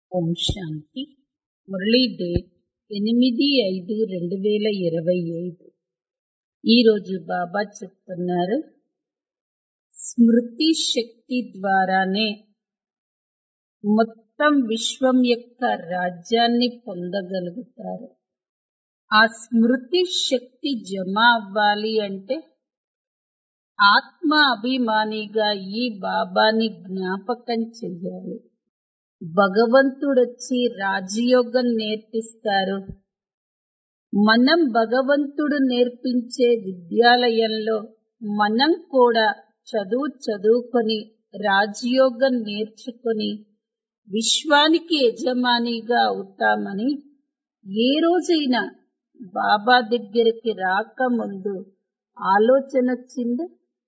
ఓం శాంతి Murali date ఎనిమిది ఐదు రెండు వేల ఇరవై ఐదు ఈరోజు బాబా చెప్తున్నారు స్మృతి శక్తి ద్వారానే మొత్తం విశ్వం యొక్క రాజ్యాన్ని పొందగలుగుతారు ఆ స్మృతి శక్తి జమ అవ్వాలి అంటే ఆత్మ అభిమానిగా ఈ బాబాని జ్ఞాపకం చెయ్యాలి భగవంతుడొచ్చి రాజయోగం నేర్పిస్తారు మనం భగవంతుడు నేర్పించే విద్యాలయంలో మనం కూడా చదువు చదువుకొని రాజయోగం నేర్చుకొని విశ్వానికి యజమానిగా అవుతామని ఏ రోజైనా బాబా దగ్గరికి రాకముందు ఆలోచన వచ్చిందా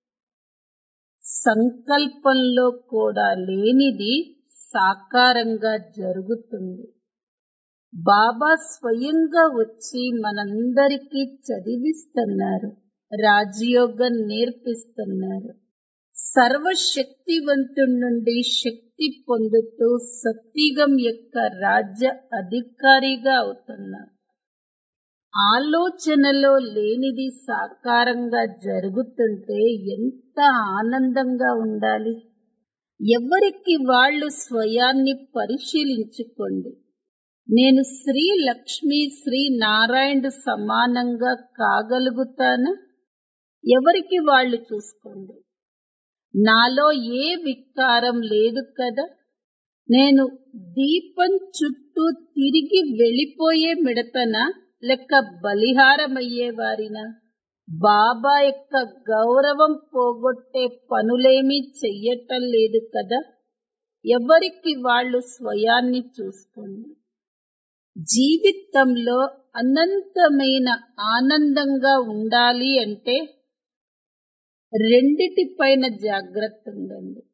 సంకల్పంలో కూడా లేనిది సాకారంగా జరుగుతుంది బాబా స్వయంగా వచ్చి మనందరికీ చదివిస్తున్నారు రాజయోగం నేర్పిస్తున్నారు సర్వశక్తివంతుడి నుండి శక్తి పొందుతూ సత్యుగం యొక్క రాజ్య అధికారిగా అవుతున్నారు ఆలోచనలో లేనిది సాకారంగా జరుగుతుంటే ఎంత ఆనందంగా ఉండాలి ఎవరికి వాళ్ళు స్వయాన్ని పరిశీలించుకోండి నేను శ్రీ లక్ష్మి శ్రీ నారాయణుడు సమానంగా కాగలుగుతానా ఎవరికి వాళ్ళు చూసుకోండి నాలో ఏ వికారం లేదు కదా నేను దీపం చుట్టూ తిరిగి వెళ్ళిపోయే మిడతనా లెక్క బలిహారమయ్యేవారినా బాబా యొక్క గౌరవం పోగొట్టే పనులేమీ చెయ్యటం లేదు కదా ఎవరికి వాళ్ళు స్వయాన్ని చూసుకోండి జీవితంలో అనంతమైన ఆనందంగా ఉండాలి అంటే రెండిటిపైన జాగ్రత్త ఉండండి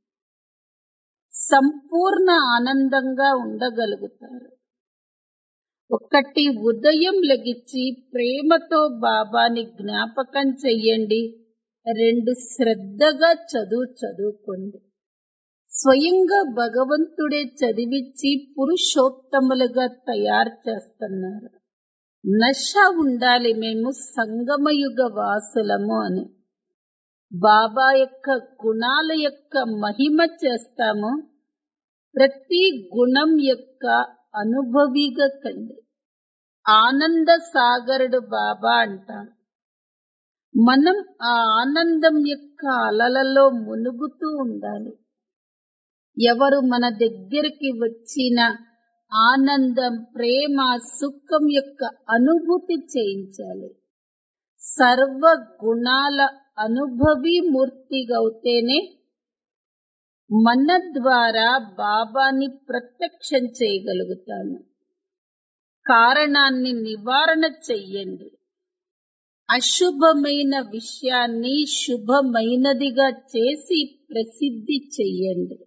సంపూర్ణ ఆనందంగా ఉండగలుగుతారు ఒకటి ఉదయం లెగిచ్చి ప్రేమతో బాబాని జ్ఞాపకం చెయ్యండి రెండు శ్రద్ధగా చదువు చదువుకోండి స్వయంగా భగవంతుడే చదివించి పురుషోత్తములుగా తయారు చేస్తున్నారు నష ఉండాలి మేము సంగమయుగ వాసులము అని బాబా యొక్క గుణాల యొక్క మహిమ చేస్తాము ప్రతి గుణం యొక్క అనుభవిగా కండి ఆనంద సాగరుడు బాబా అంటాం మనం ఆ ఆనందం యొక్క అలలలో మునుగుతూ ఉండాలి ఎవరు మన దగ్గరికి వచ్చిన ఆనందం ప్రేమ సుఖం యొక్క అనుభూతి చేయించాలి సర్వ గుణాల అనుభవి మూర్తిగవుతేనే మన ద్వారా బాబాని ప్రత్యక్షం చేయగలుగుతాను కారణాన్ని నివారణ చెయ్యండి అశుభమైన విషయాన్ని శుభమైనదిగా చేసి ప్రసిద్ధి చెయ్యండి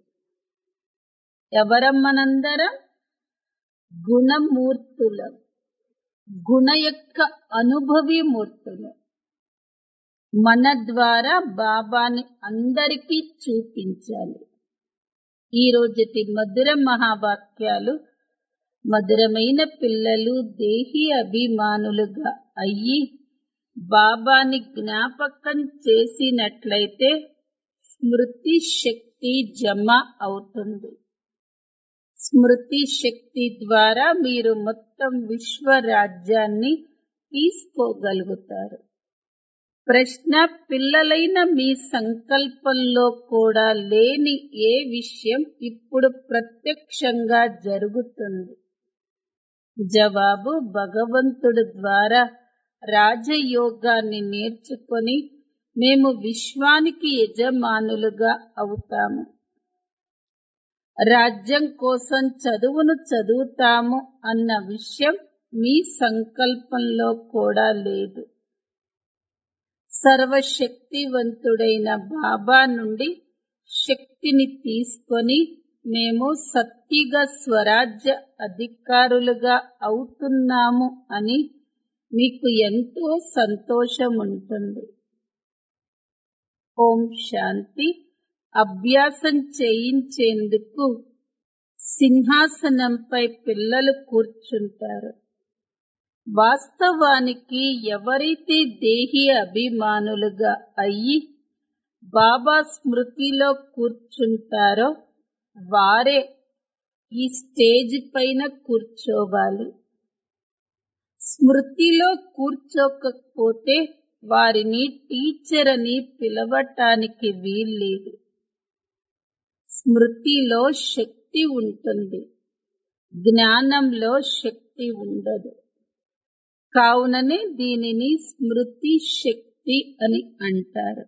ఎవరమ్మనందరం గుణమూర్తులం గుణ యొక్క అనుభవి మూర్తులం మన ద్వారా బాబాని అందరికీ చూపించాలి ఈ రోజుటి మధుర మహావాక్యాలు మధురమైన పిల్లలు దేహి అభిమానులుగా అయ్యి బాబాని జ్ఞాపకం చేసినట్లయితే స్మృతి శక్తి జమ అవుతుంది స్మృతి శక్తి ద్వారా మీరు మొత్తం విశ్వరాజ్యాన్ని తీసుకోగలుగుతారు ప్రశ్న పిల్లలైన మీ సంకల్పంలో కూడా లేని ఏ విషయం ఇప్పుడు ప్రత్యక్షంగా జరుగుతుంది జవాబు భగవంతుడు ద్వారా రాజయోగాన్ని నేర్చుకొని మేము విశ్వానికి యజమానులుగా అవుతాము రాజ్యం కోసం చదువును చదువుతాము అన్న విషయం మీ సంకల్పంలో కూడా లేదు సర్వశక్తివంతుడైన బాబా నుండి శక్తిని తీసుకొని మేము సత్తిగ స్వరాజ్య అధికారులుగా అవుతున్నాము అని మీకు ఎంతో సంతోషం ఉంటుంది ఓం శాంతి అభ్యాసం చేయించేందుకు సింహాసనంపై పిల్లలు కూర్చుంటారు వాస్తవానికి ఎవరైతే దేహి అభిమానులుగా అయ్యి బాబా స్మృతిలో కూర్చుంటారో వారే ఈ స్టేజ్ పైన కూర్చోవాలి స్మృతిలో కూర్చోకపోతే వారిని టీచర్ అని పిలవటానికి వీల్లేదు స్మృతిలో శక్తి ఉంటుంది జ్ఞానంలో శక్తి ఉండదు కావుననే దీనిని స్మృతి శక్తి అని అంటారు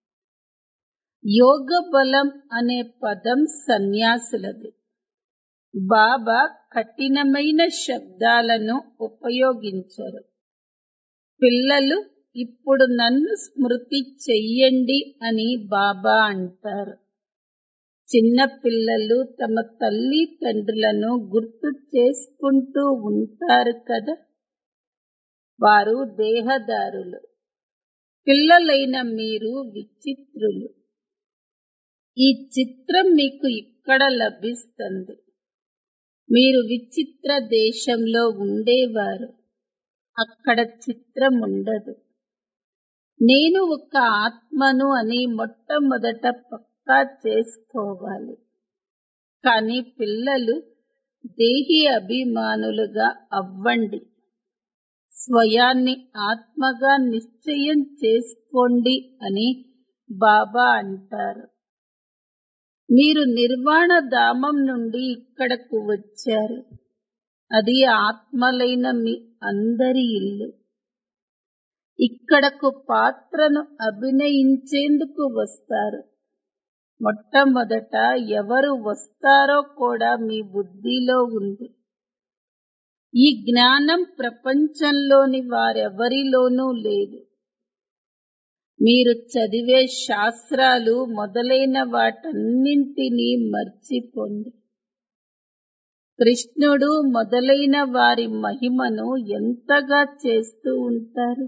యోగ బలం అనే పదం సన్యాసులది బాబా కఠినమైన శబ్దాలను ఉపయోగించరు పిల్లలు ఇప్పుడు నన్ను స్మృతి చెయ్యండి అని బాబా అంటారు చిన్న పిల్లలు తమ తల్లి తండ్రులను గుర్తు చేసుకుంటూ ఉంటారు కదా వారు దేహదారులు పిల్లలైన మీరు విచిత్రులు ఈ చిత్రం మీకు ఇక్కడ లభిస్తుంది మీరు విచిత్ర దేశంలో ఉండేవారు అక్కడ చిత్రం ఉండదు నేను ఒక ఆత్మను అని మొట్టమొదట పక్కా చేసుకోవాలి కానీ పిల్లలు దేహి అభిమానులుగా అవ్వండి స్వయాన్ని ఆత్మగా నిశ్చయం చేసుకోండి అని బాబా అంటారు మీరు నిర్వాణ ధామం నుండి ఇక్కడకు వచ్చారు అది ఆత్మలైన మీ అందరి ఇల్లు ఇక్కడకు పాత్రను అభినయించేందుకు వస్తారు మొట్టమొదట ఎవరు వస్తారో కూడా మీ బుద్ధిలో ఉంది ఈ జ్ఞానం ప్రపంచంలోని వారెవరిలోనూ లేదు మీరు చదివే శాస్త్రాలు మొదలైన వాటన్నింటినీ మర్చిపోండి కృష్ణుడు మొదలైన వారి మహిమను ఎంతగా చేస్తూ ఉంటారు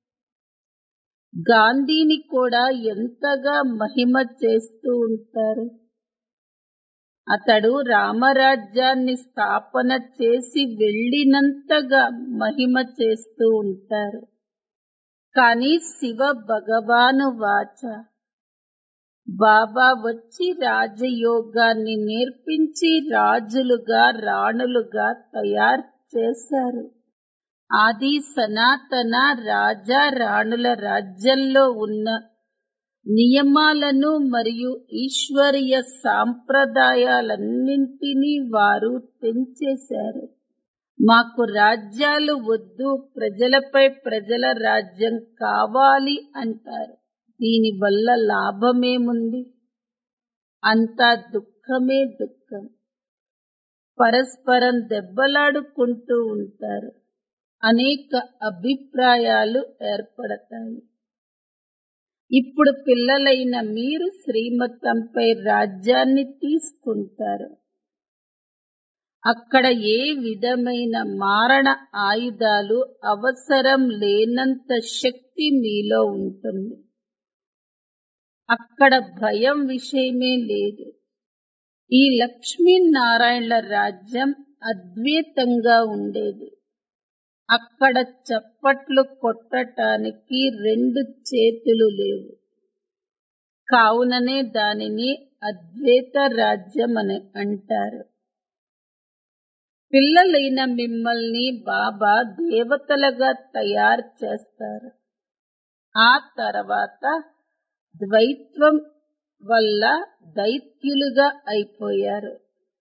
గాంధీని కూడా ఎంతగా మహిమ చేస్తూ ఉంటారు అతడు రామరాజ్యాన్ని స్థాపన చేసి వెళ్ళినంతగా మహిమ చేస్తూ ఉంటారు కానీ శివ భగవాను వాచ బాబా వచ్చి రాజయోగాన్ని నేర్పించి రాజులుగా రాణులుగా తయారు చేశారు ఆది సనాతన రాజా రాణుల రాజ్యంలో ఉన్న నియమాలను మరియు ఈశ్వరీయ సాంప్రదాయాలన్నింటినీ వారు తెంచేశారు మాకు రాజ్యాలు వద్దు ప్రజలపై ప్రజల రాజ్యం కావాలి అంటారు దీనివల్ల లాభమేముంది అంతా దుఃఖమే దుఃఖం పరస్పరం దెబ్బలాడుకుంటూ ఉంటారు అనేక అభిప్రాయాలు ఏర్పడతాయి ఇప్పుడు పిల్లలైన మీరు శ్రీమతంపై రాజ్యాన్ని తీసుకుంటారు అక్కడ ఏ విధమైన మారణ ఆయుధాలు అవసరం లేనంత శక్తి మీలో ఉంటుంది అక్కడ భయం విషయమే లేదు ఈ లక్ష్మీనారాయణల రాజ్యం అద్వైతంగా ఉండేది అక్కడ చప్పట్లు కొట్టటానికి రెండు చేతులు లేవు కావుననే దానిని అద్వైత రాజ్యం అని అంటారు పిల్లలైన మిమ్మల్ని బాబా దేవతలుగా తయారు చేస్తారు ఆ తర్వాత ద్వైత్వం వల్ల దైత్యులుగా అయిపోయారు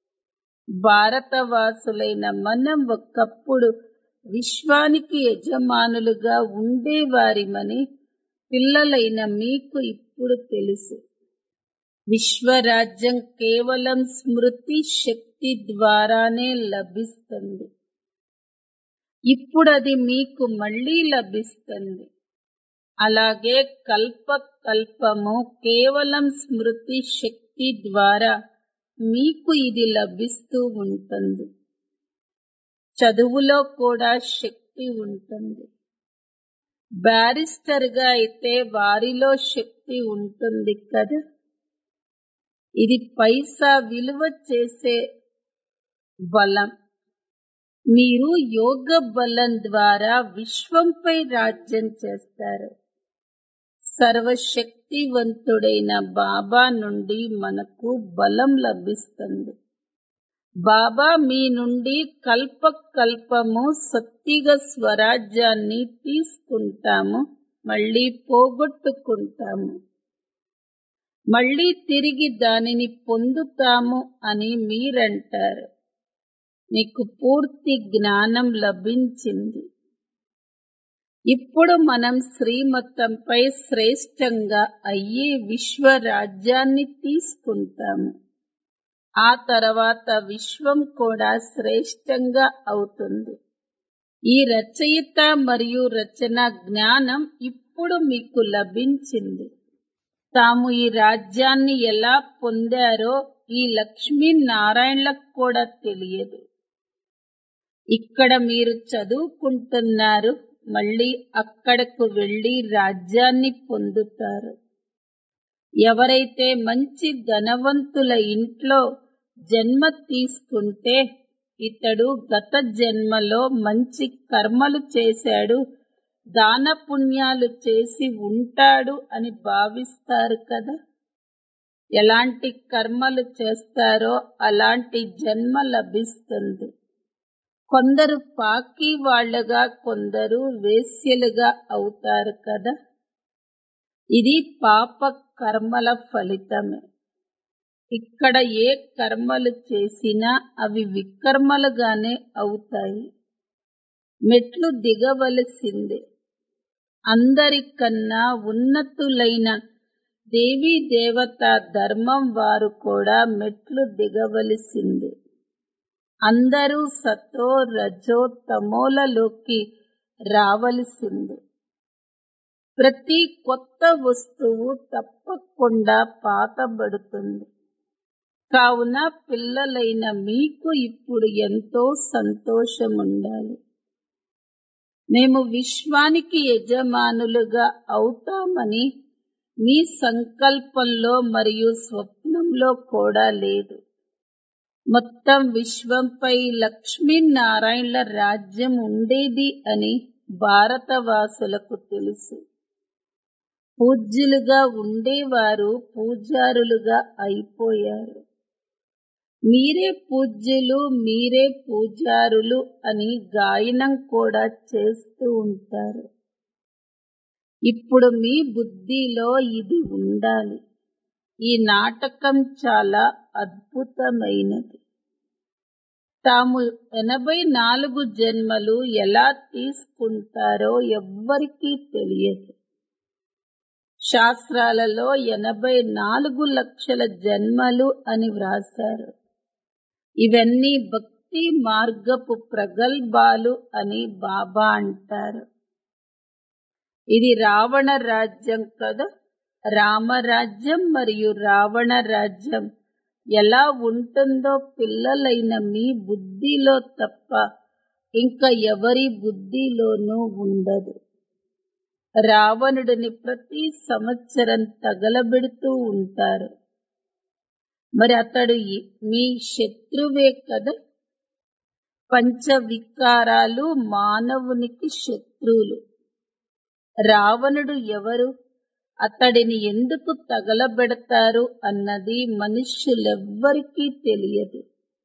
భారతవాసులైన మనం ఒకప్పుడు విశ్వానికి యజమానులుగా ఉండేవారిమని పిల్లలైన మీకు ఇప్పుడు తెలుసు విశ్వరాజ్యం కేవలం స్మృతి శక్తి ద్వారానే లభిస్తుంది ఇప్పుడు అది మీకు మళ్ళీ లభిస్తుంది అలాగే కల్ప కల్పము కేవలం స్మృతి శక్తి ద్వారా మీకు ఇది లభిస్తూ ఉంటుంది చదువులో కూడా శక్తి ఉంటుంది బ్యారిస్టర్ గా అయితే వారిలో శక్తి ఉంటుంది కదా ఇది పైసా విలువ చేసే బలం మీరు యోగ బలం ద్వారా విశ్వంపై రాజ్యం చేస్తారు సర్వశక్తివంతుడైన బాబా నుండి మనకు బలం లభిస్తుంది బాబా మీ నుండి కల్ప కల్పము సత్తిగ స్వరాజ్యాన్ని తీసుకుంటాము మళ్ళీ పోగొట్టుకుంటాము మళ్ళీ తిరిగి దానిని పొందుతాము అని మీరంటారు మీకు పూర్తి జ్ఞానం లభించింది ఇప్పుడు మనం శ్రీమతంపై శ్రేష్టంగా అయ్యే విశ్వరాజ్యాన్ని తీసుకుంటాము ఆ తర్వాత విశ్వం కూడా శ్రేష్టంగా అవుతుంది ఈ రచయిత మరియు రచన జ్ఞానం ఇప్పుడు మీకు లభించింది తాము ఈ రాజ్యాన్ని ఎలా పొందారో ఈ లక్ష్మీనారాయణలకు కూడా తెలియదు ఇక్కడ మీరు చదువుకుంటున్నారు మళ్ళీ అక్కడకు వెళ్లి రాజ్యాన్ని పొందుతారు ఎవరైతే మంచి ధనవంతుల ఇంట్లో జన్మ తీసుకుంటే ఇతడు గత జన్మలో మంచి కర్మలు చేశాడు దాన పుణ్యాలు చేసి ఉంటాడు అని భావిస్తారు కదా ఎలాంటి కర్మలు చేస్తారో అలాంటి జన్మ లభిస్తుంది కొందరు పాకి వాళ్ళుగా కొందరు వేశ్యలుగా అవుతారు కదా ఇది పాప కర్మల ఫలితమే ఇక్కడ ఏ కర్మలు చేసినా అవి వికర్మలుగానే అవుతాయి మెట్లు దిగవలసిందే అందరికన్నా ఉన్నతులైన దేవీ దేవత ధర్మం వారు కూడా మెట్లు దిగవలసిందే అందరూ సతో రజో తమోలలోకి రావలసిందే ప్రతి కొత్త వస్తువు తప్పకుండా పాతబడుతుంది కావున పిల్లలైన మీకు ఇప్పుడు ఎంతో సంతోషం ఉండాలి మేము విశ్వానికి యజమానులుగా అవుతామని మీ సంకల్పంలో మరియు స్వప్నంలో కూడా లేదు మొత్తం విశ్వంపై లక్ష్మీనారాయణల రాజ్యం ఉండేది అని భారతవాసులకు తెలుసు పూజ్యులుగా ఉండేవారు పూజారులుగా అయిపోయారు మీరే పూజ్యులు మీరే పూజారులు అని గాయనం కూడా చేస్తూ ఉంటారు ఇప్పుడు మీ బుద్ధిలో ఇది ఉండాలి ఈ నాటకం చాలా అద్భుతమైనది తాము ఎనభై నాలుగు జన్మలు ఎలా తీసుకుంటారో ఎవ్వరికీ తెలియదు శాస్త్రాలలో ఎనభై నాలుగు లక్షల జన్మలు అని వ్రాశారు ఇవన్నీ భక్తి మార్గపు ప్రగల్భాలు అని బాబా అంటారు ఇది రావణ రాజ్యం కదా రామరాజ్యం మరియు రావణ రాజ్యం ఎలా ఉంటుందో పిల్లలైన మీ బుద్ధిలో తప్ప ఇంకా ఎవరి బుద్ధిలోనూ ఉండదు రావణుడిని ప్రతి సంవత్సరం తగలబెడుతూ ఉంటారు మరి అతడు ఈ- మీ శత్రువే కదా పంచ వికారాలు మానవునికి శత్రువులు రావణుడు ఎవరు అతడిని ఎందుకు తగలబెడతారు అన్నది మనుష్యులెవ్వరికీ తెలియదు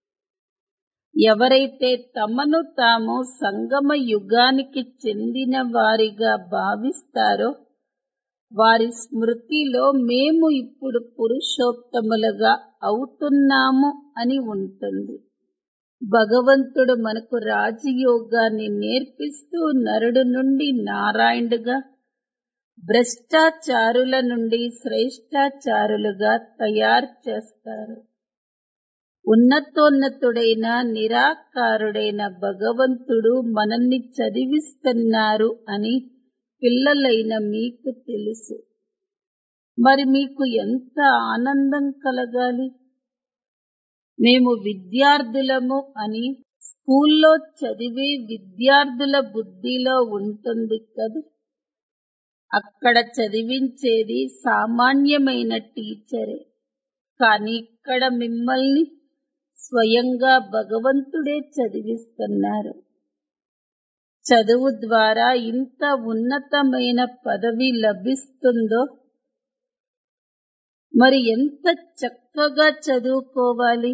ఎవరైతే తమను తాము సంగమ యుగానికి చెందిన వారిగా భావిస్తారో వారి స్మృతిలో మేము ఇప్పుడు పురుషోత్తములుగా అవుతున్నాము అని ఉంటుంది భగవంతుడు మనకు రాజయోగాన్ని నేర్పిస్తూ నరుడు నుండి నారాయణుడుగా భ్రష్టాచారుల నుండి శ్రేష్టాచారులుగా తయారు చేస్తారు ఉన్నతోన్నతుడైన నిరాకారుడైన భగవంతుడు మనల్ని చదివిస్తున్నారు అని పిల్లలైన మీకు తెలుసు మరి మీకు ఎంత ఆనందం కలగాలి మేము విద్యార్థులము అని స్కూల్లో చదివే విద్యార్థుల బుద్ధిలో ఉంటుంది కదా అక్కడ చదివించేది సామాన్యమైన టీచరే కానీ ఇక్కడ మిమ్మల్ని స్వయంగా భగవంతుడే చదివిస్తున్నారు చదువు ద్వారా ఇంత ఉన్నతమైన పదవి లభిస్తుందో మరి ఎంత చక్కగా చదువుకోవాలి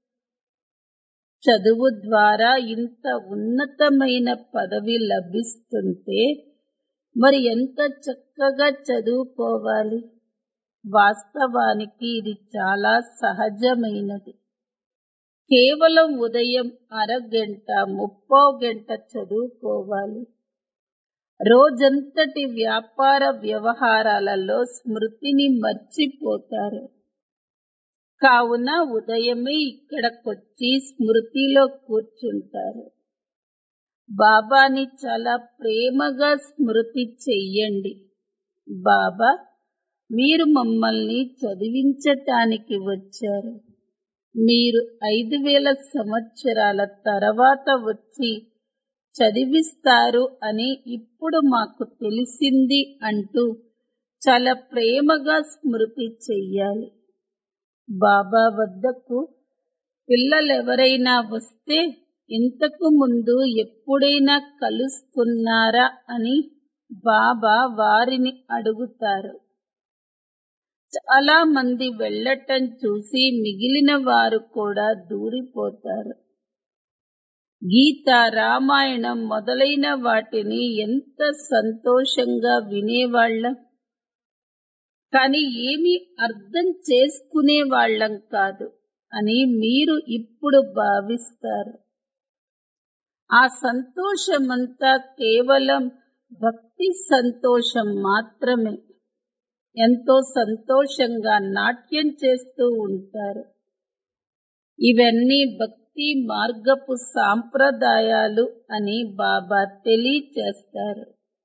చదువు ద్వారా ఇంత ఉన్నతమైన పదవి లభిస్తుంటే మరి ఎంత చక్కగా చదువుకోవాలి వాస్తవానికి ఇది చాలా సహజమైనది కేవలం ఉదయం అరగంట ముప్పో గంట చదువుకోవాలి రోజంతటి వ్యాపార వ్యవహారాలలో స్మృతిని మర్చిపోతారు కావున ఉదయమే ఇక్కడకొచ్చి స్మృతిలో కూర్చుంటారు బాబాని చాలా ప్రేమగా స్మృతి చెయ్యండి బాబా మీరు మమ్మల్ని చదివించటానికి వచ్చారు మీరు ఐదు వేల సంవత్సరాల తర్వాత వచ్చి చదివిస్తారు అని ఇప్పుడు మాకు తెలిసింది అంటూ చాలా ప్రేమగా స్మృతి చెయ్యాలి బాబా వద్దకు పిల్లలెవరైనా వస్తే ఇంతకు ముందు ఎప్పుడైనా కలుసుకున్నారా అని బాబా వారిని అడుగుతారు చాలా మంది వెళ్ళటం చూసి మిగిలిన వారు కూడా దూరిపోతారు గీత రామాయణం మొదలైన వాటిని ఎంత సంతోషంగా వినేవాళ్ళం కానీ ఏమీ అర్థం చేసుకునే వాళ్ళం కాదు అని మీరు ఇప్పుడు భావిస్తారు ఆ సంతోషమంతా కేవలం భక్తి సంతోషం మాత్రమే ఎంతో సంతోషంగా నాట్యం చేస్తూ ఉంటారు ఇవన్నీ భక్తి మార్గపు సాంప్రదాయాలు అని బాబా తెలియచేస్తారు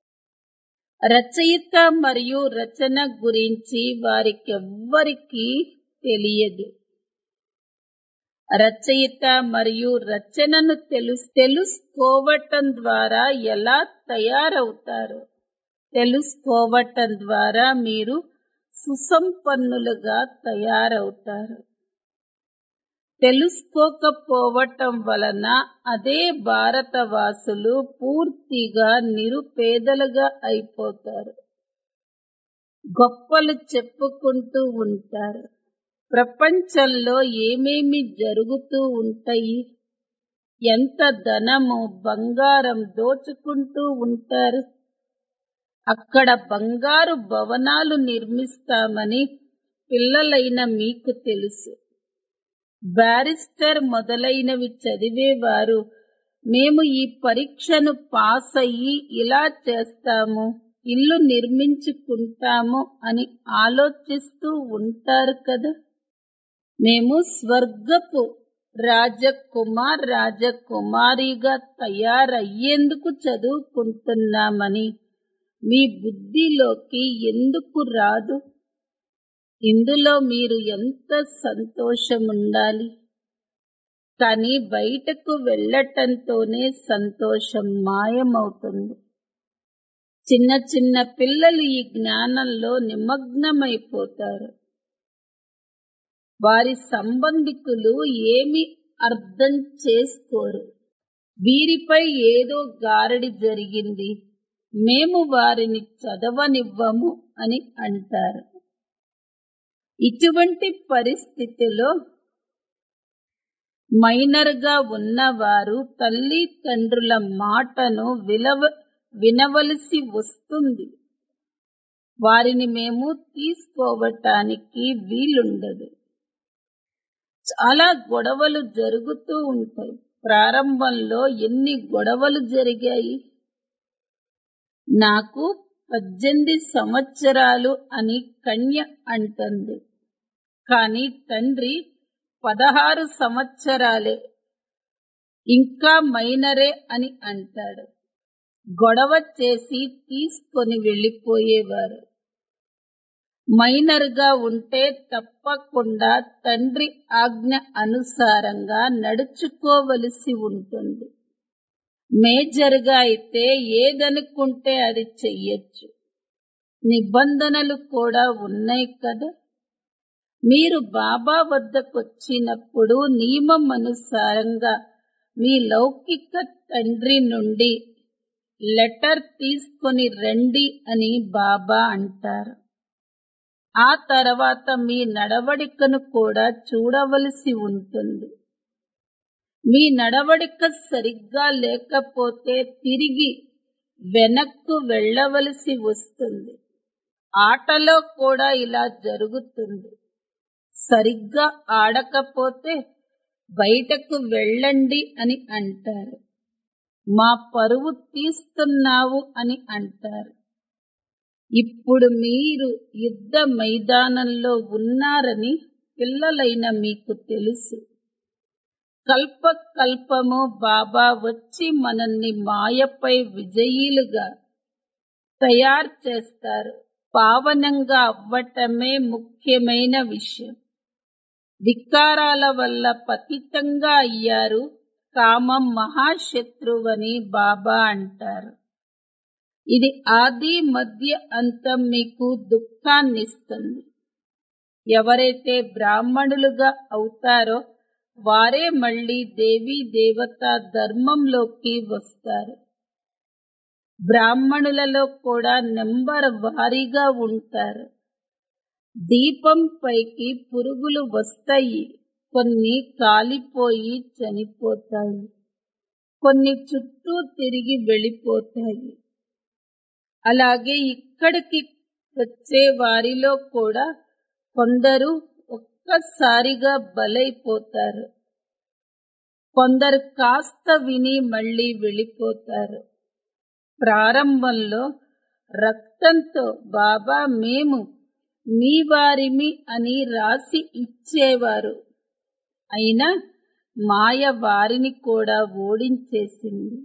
రచయిత మరియు రచన గురించి వారికెవ్వరికీ తెలియదు రచయిత మరియు రచనను తెలు తెలుసుకోవటం ద్వారా ఎలా తయారవుతారు తెలుసుకోవటం ద్వారా మీరు సుసంపన్నులుగా తయారవుతారు తెలుసుకోకపోవటం వలన అదే భారతవాసులు పూర్తిగా నిరుపేదలుగా అయిపోతారు గొప్పలు చెప్పుకుంటూ ఉంటారు ప్రపంచంలో ఏమేమి జరుగుతూ ఉంటాయి ఎంత ధనము బంగారం దోచుకుంటూ ఉంటారు అక్కడ బంగారు భవనాలు నిర్మిస్తామని పిల్లలైన మీకు తెలుసు బ్యారిస్టర్ మొదలైనవి చదివేవారు మేము ఈ పరీక్షను పాస్ అయ్యి ఇలా చేస్తాము ఇల్లు నిర్మించుకుంటాము అని ఆలోచిస్తూ ఉంటారు కదా మేము స్వర్గపు రాజకుమార్ రాజకుమారిగా తయారయ్యేందుకు చదువుకుంటున్నామని మీ బుద్ధిలోకి ఎందుకు రాదు ఇందులో మీరు ఎంత సంతోషముండాలి కానీ బయటకు వెళ్ళటంతోనే సంతోషం మాయమవుతుంది చిన్న చిన్న పిల్లలు ఈ జ్ఞానంలో నిమగ్నమైపోతారు వారి సంబంధికులు ఏమి అర్థం చేసుకోరు వీరిపై ఏదో గారడి జరిగింది మేము వారిని చదవనివ్వము అని అంటారు ఇటువంటి పరిస్థితిలో మైనర్గా ఉన్నవారు తల్లి తండ్రుల మాటను విలవ వినవలసి వస్తుంది వారిని మేము తీసుకోవటానికి వీలుండదు చాలా గొడవలు జరుగుతూ ఉంటాయి ప్రారంభంలో ఎన్ని గొడవలు జరిగాయి నాకు పద్దెనిమిది సంవత్సరాలు అని కన్య అంటుంది కాని తండ్రి పదహారు సంవత్సరాలే ఇంకా మైనరే అని అంటాడు గొడవ చేసి తీసుకొని వెళ్ళిపోయేవారు మైనర్గా ఉంటే తప్పకుండా తండ్రి ఆజ్ఞ అనుసారంగా నడుచుకోవలసి ఉంటుంది మేజర్గా అయితే ఏదనుకుంటే అది చెయ్యొచ్చు నిబంధనలు కూడా ఉన్నాయి కదా మీరు బాబా వద్దకొచ్చినప్పుడు నియమం అనుసారంగా మీ లౌకిక తండ్రి నుండి లెటర్ తీసుకొని రండి అని బాబా అంటారు ఆ తర్వాత మీ నడవడికను కూడా చూడవలసి ఉంటుంది మీ నడవడిక సరిగ్గా లేకపోతే తిరిగి వెనక్కు వెళ్ళవలసి వస్తుంది ఆటలో కూడా ఇలా జరుగుతుంది సరిగ్గా ఆడకపోతే బయటకు వెళ్ళండి అని అంటారు మా పరువు తీస్తున్నావు అని అంటారు ఇప్పుడు మీరు యుద్ధ మైదానంలో ఉన్నారని పిల్లలైన మీకు తెలుసు కల్ప కల్పము బాబా వచ్చి మనల్ని మాయపై విజయీలుగా తయారు చేస్తారు పావనంగా అవ్వటమే ముఖ్యమైన విషయం వికారాల వల్ల పతితంగా అయ్యారు కామం మహాశత్రువని బాబా అంటారు ఇది ఆది మధ్య అంతం మీకు దుఃఖాన్నిస్తుంది ఎవరైతే బ్రాహ్మణులుగా అవుతారో వారే మళ్ళీ దేవీ దేవత ధర్మంలోకి వస్తారు బ్రాహ్మణులలో కూడా నెంబర్ వారీగా ఉంటారు దీపం పైకి పురుగులు వస్తాయి కొన్ని కాలిపోయి చనిపోతాయి కొన్ని చుట్టూ తిరిగి వెళ్ళిపోతాయి అలాగే ఇక్కడికి వచ్చే వారిలో కూడా కొందరు ఒక్కసారిగా బలైపోతారు కొందరు కాస్త విని మళ్ళీ వెళ్ళిపోతారు ప్రారంభంలో రక్తంతో బాబా మేము మీ వారిమి అని రాసి ఇచ్చేవారు అయినా మాయ వారిని కూడా ఓడించేసింది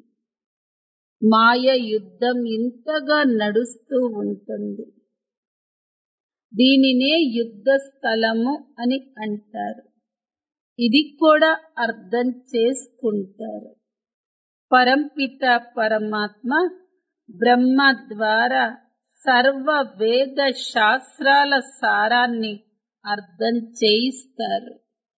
మాయ యుద్ధం ఇంతగా నడుస్తూ ఉంటుంది దీనినే యుద్ధ స్థలము అని అంటారు ఇది కూడా అర్థం చేసుకుంటారు పరంపిత పరమాత్మ బ్రహ్మ ద్వారా సర్వ వేద శాస్త్రాల సారాన్ని అర్థం చేయిస్తారు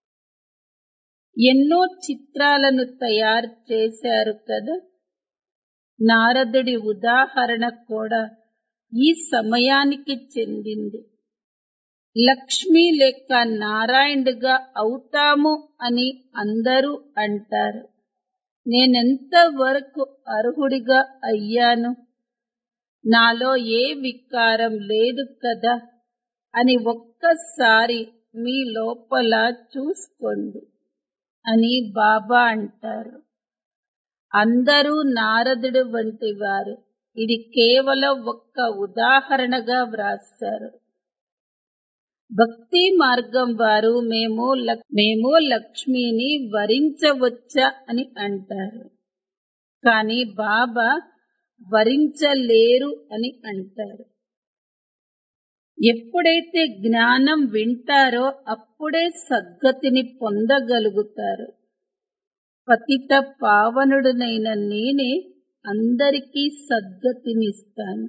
ఎన్నో చిత్రాలను తయారు చేశారు కదా నారదుడి ఉదాహరణ కూడా ఈ సమయానికి చెందింది లక్ష్మి లేక నారాయణుడుగా అవుతాము అని అందరూ అంటారు నేనెంత వరకు అర్హుడిగా అయ్యాను నాలో ఏ వికారం లేదు కదా అని ఒక్కసారి మీ లోపల చూసుకోండి అని బాబా అంటారు అందరూ నారదుడు వంటి వారు ఇది కేవలం ఒక్క ఉదాహరణగా వ్రాస్తారు భక్తి మార్గం వారు మేము మేము లక్ష్మిని వరించవచ్చా అని అంటారు కానీ బాబా వరించలేరు అని అంటారు ఎప్పుడైతే జ్ఞానం వింటారో అప్పుడే సద్గతిని పొందగలుగుతారు పతిత పావనుడునైన నేనే అందరికీ సద్గతినిస్తాను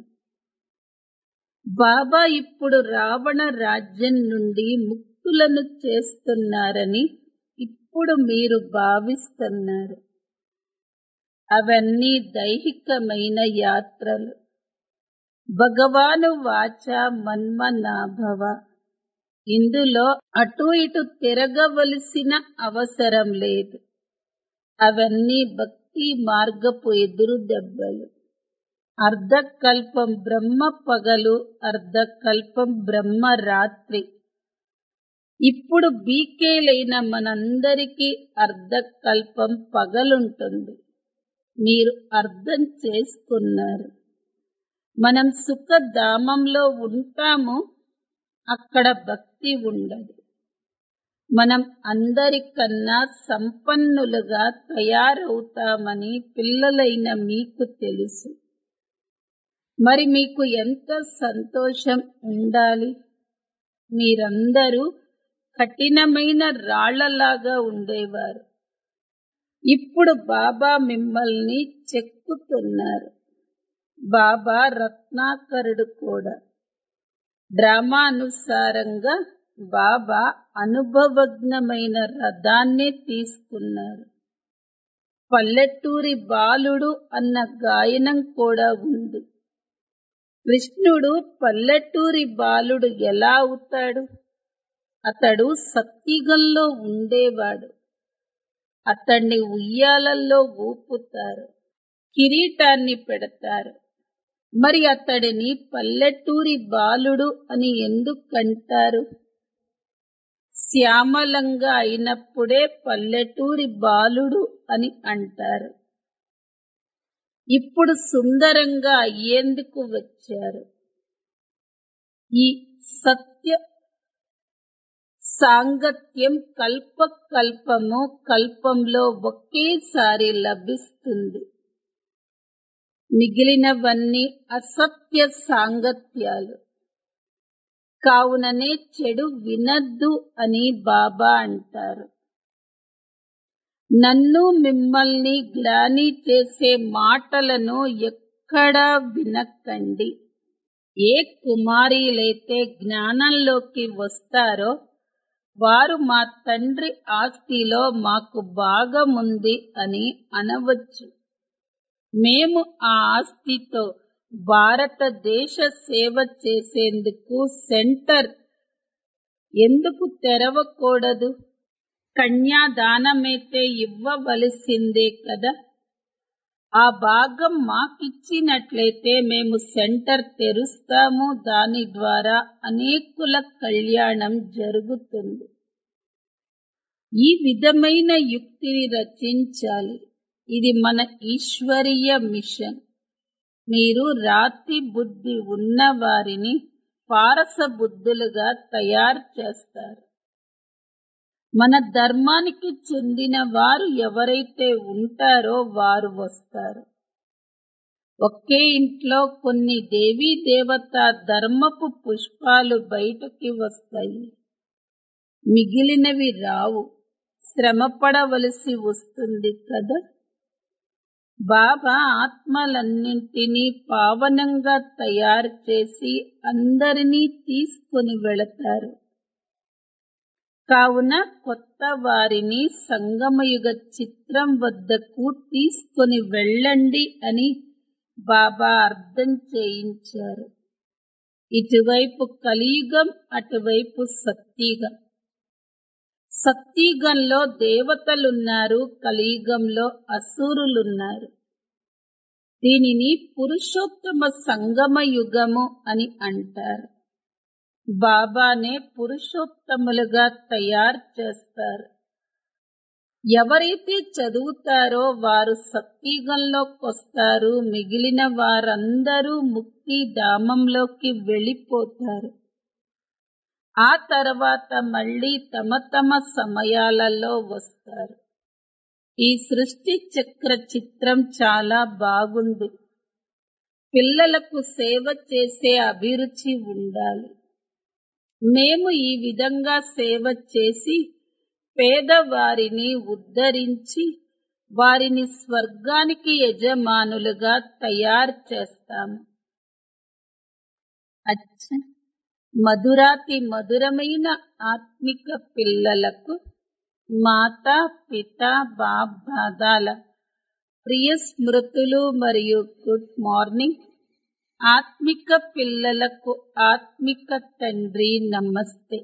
బాబా ఇప్పుడు రావణ రాజ్యం నుండి ముక్తులను చేస్తున్నారని ఇప్పుడు మీరు భావిస్తున్నారు అవన్నీ దైహికమైన యాత్రలు భగవాను వాచ మన్మనాభవ ఇందులో అటు ఇటు తిరగవలసిన అవసరం లేదు అవన్నీ భక్తి మార్గపు ఎదురు దెబ్బలు అర్ధకల్పం బ్రహ్మ పగలు అర్ధకల్పం బ్రహ్మ రాత్రి ఇప్పుడు బీకేలైన మనందరికీ అర్ధకల్పం పగలుంటుంది మీరు అర్థం చేసుకున్నారు మనం సుఖధామంలో ఉంటాము అక్కడ భక్తి ఉండదు మనం అందరికన్నా సంపన్నులుగా తయారవుతామని పిల్లలైన మీకు తెలుసు మరి మీకు ఎంత సంతోషం ఉండాలి మీరందరూ కఠినమైన రాళ్లలాగా ఉండేవారు ఇప్పుడు బాబా మిమ్మల్ని చెక్కుతున్నారు బాబా రత్నాకరుడు కూడా డ్రామానుసారంగా బాబా అనుభవజ్ఞమైన రథాన్నే తీసుకున్నారు పల్లెటూరి బాలుడు అన్న గాయనం కూడా ఉంది కృష్ణుడు పల్లెటూరి బాలుడు ఎలా అవుతాడు అతడు సత్యుగంలో ఉండేవాడు అతన్ని ఉయ్యాలల్లో ఊపుతారు కిరీటాన్ని పెడతారు మరి అతడిని పల్లెటూరి బాలుడు అని ఎందుకంటారు శ్యామలంగా అయినప్పుడే పల్లెటూరి బాలుడు అని అంటారు ఇప్పుడు సుందరంగా అయ్యేందుకు వచ్చారు ఈ సత్య సాంగత్యం కల్ప కల్పము కల్పంలో ఒకేసారి లభిస్తుంది మిగిలినవన్నీ అసత్య సాంగత్యాలు కావుననే చెడు వినద్దు అని బాబా అంటారు నన్ను మిమ్మల్ని గ్లాని చేసే మాటలను ఎక్కడా వినకండి ఏ కుమారీలైతే జ్ఞానంలోకి వస్తారో వారు మా తండ్రి ఆస్తిలో మాకు భాగముంది అని అనవచ్చు మేము ఆ ఆస్తితో భారతదేశ సేవ చేసేందుకు సెంటర్ ఎందుకు తెరవకూడదు కన్యాదానమైతే ఇవ్వవలసిందే కదా ఆ భాగం మాకిచ్చినట్లయితే మేము సెంటర్ తెరుస్తాము దాని ద్వారా అనేకుల కళ్యాణం జరుగుతుంది ఈ విధమైన యుక్తిని రచించాలి ఇది మన ఈశ్వరీయ మిషన్ మీరు రాతి బుద్ధి ఉన్న వారిని పారస బుద్ధులుగా తయారు చేస్తారు మన ధర్మానికి చెందిన వారు ఎవరైతే ఉంటారో వారు వస్తారు ఒకే ఇంట్లో కొన్ని దేవీ దేవత ధర్మపు పుష్పాలు బయటకి వస్తాయి మిగిలినవి రావు శ్రమపడవలసి వస్తుంది కదా బాబా ఆత్మలన్నింటినీ పావనంగా తయారు చేసి అందరినీ తీసుకుని వెళతారు కావున కొత్త వారిని సంగమయుగ చిత్రం వద్దకు తీసుకుని వెళ్ళండి అని బాబా అర్థం చేయించారు ఇటువైపు కలియుగం అటువైపు సత్యుగం సత్యుగంలో దేవతలున్నారు కలియుగంలో అసురులున్నారు దీనిని పురుషోత్తమ సంగమ యుగము అని అంటారు బాబానే పురుషోత్తములుగా తయారు చేస్తారు ఎవరైతే చదువుతారో వారు సత్యుగంలోకి వస్తారు మిగిలిన వారందరూ ముక్తి ధామంలోకి వెళ్ళిపోతారు ఆ తర్వాత మళ్ళీ తమ తమ సమయాలలో వస్తారు ఈ సృష్టి చక్ర చిత్రం చాలా బాగుంది పిల్లలకు సేవ చేసే అభిరుచి ఉండాలి మేము ఈ విధంగా సేవ చేసి పేదవారిని ఉద్ధరించి వారిని స్వర్గానికి యజమానులుగా తయారు చేస్తాము అచ్చ మధురాతి మధురమైన ఆత్మిక పిల్లలకు మాతా పిత బాప్ దాదాల ప్రియ స్మృతులు మరియు గుడ్ మార్నింగ్ ఆత్మిక పిల్లలకు ఆత్మిక తండ్రి నమస్తే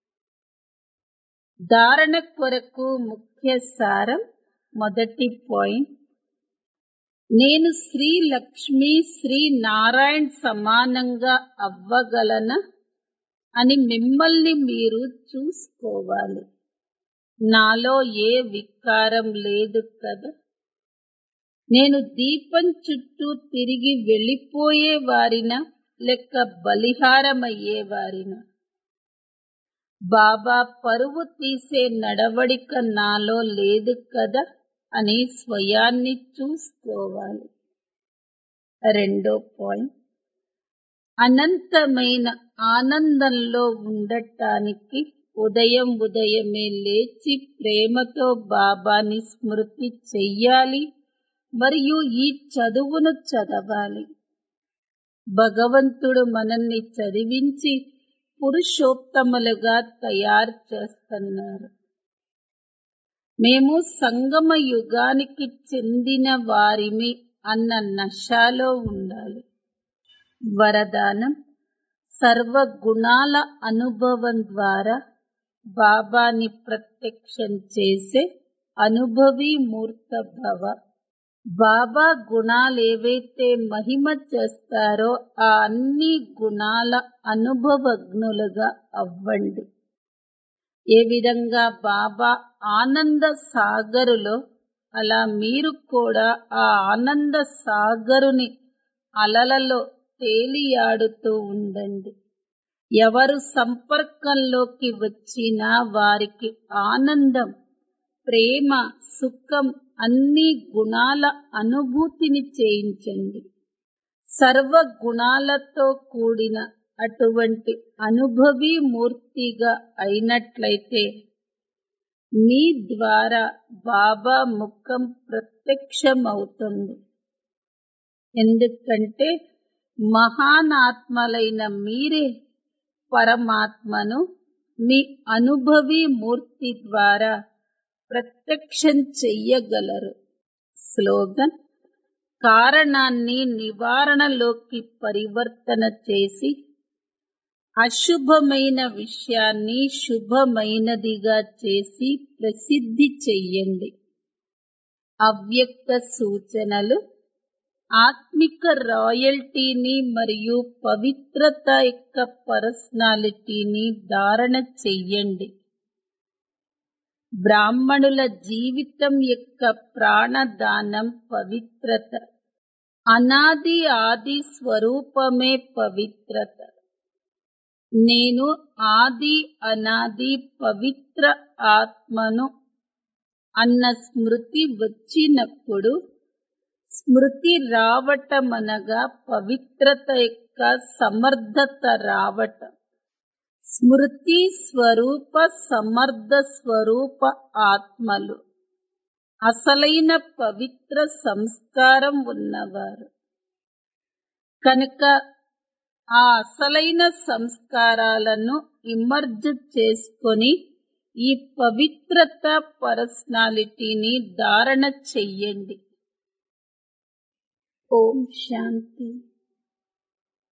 ధారణ కొరకు ముఖ్య సారం మొదటి పాయింట్ నేను శ్రీ లక్ష్మి శ్రీ నారాయణ్ సమానంగా అవ్వగలనా అని మిమ్మల్ని మీరు చూసుకోవాలి నాలో ఏ వికారం లేదు కదా నేను దీపం చుట్టూ తిరిగి వెళ్ళిపోయే వారిన లెక్క బలిహారమయ్యే వారిన బాబా పరువు తీసే నడవడిక నాలో లేదు కదా అని స్వయాన్ని చూసుకోవాలి రెండో పాయింట్ అనంతమైన ఆనందంలో ఉండటానికి ఉదయం ఉదయమే లేచి ప్రేమతో బాబాని స్మృతి చెయ్యాలి మరియు ఈ చదువును చదవాలి భగవంతుడు మనల్ని చదివించి పురుషోత్తములుగా తయారు చేస్తున్నారు మేము సంగమ యుగానికి చెందిన వారిమి అన్న నశాలో ఉండాలి వరదానం సర్వ గుణాల అనుభవం ద్వారా బాబాని ప్రత్యక్షం చేసే అనుభవీ మూర్త భవ బాబా గుణాలేవైతే మహిమ చేస్తారో ఆ అన్ని గుణాల అనుభవజ్ఞులుగా అవ్వండి ఏ విధంగా బాబా ఆనంద సాగరులో అలా మీరు కూడా ఆ ఆనంద సాగరుని అలలలో తేలియాడుతూ ఉండండి ఎవరు సంపర్కంలోకి వచ్చినా వారికి ఆనందం ప్రేమ సుఖం అన్ని గుణాల అనుభూతిని చేయించండి సర్వ గుణాలతో కూడిన అటువంటి అనుభవీ మూర్తిగా అయినట్లయితే మీ ద్వారా బాబా ముఖం ప్రత్యక్షమవుతుంది ఎందుకంటే మహానాత్మలైన మీరే పరమాత్మను మీ అనుభవీ మూర్తి ద్వారా ప్రత్యక్షం చెయ్యగలరు స్లోగన్ కారణాన్ని నివారణలోకి పరివర్తన చేసి అశుభమైన విషయాన్ని శుభమైనదిగా చేసి ప్రసిద్ధి చెయ్యండి అవ్యక్త సూచనలు ఆత్మిక రాయల్టీని మరియు పవిత్రత యొక్క పర్సనాలిటీని ధారణ చెయ్యండి బ్రాహ్మణుల జీవితం యొక్క ప్రాణదానం పవిత్రత అనాది ఆది స్వరూపమే పవిత్రత నేను ఆది అనాది పవిత్ర ఆత్మను అన్న స్మృతి వచ్చినప్పుడు స్మృతి రావటమనగా పవిత్రత యొక్క సమర్థత రావటం స్మృతి స్వరూప సమర్థ స్వరూప ఆత్మలు అసలైన పవిత్ర సంస్కారం ఉన్నవారు కనుక ఆ అసలైన సంస్కారాలను ఇమర్జ్ చేసుకొని ఈ పవిత్రత పర్సనాలిటీని ధారణ చెయ్యండి ఓం శాంతి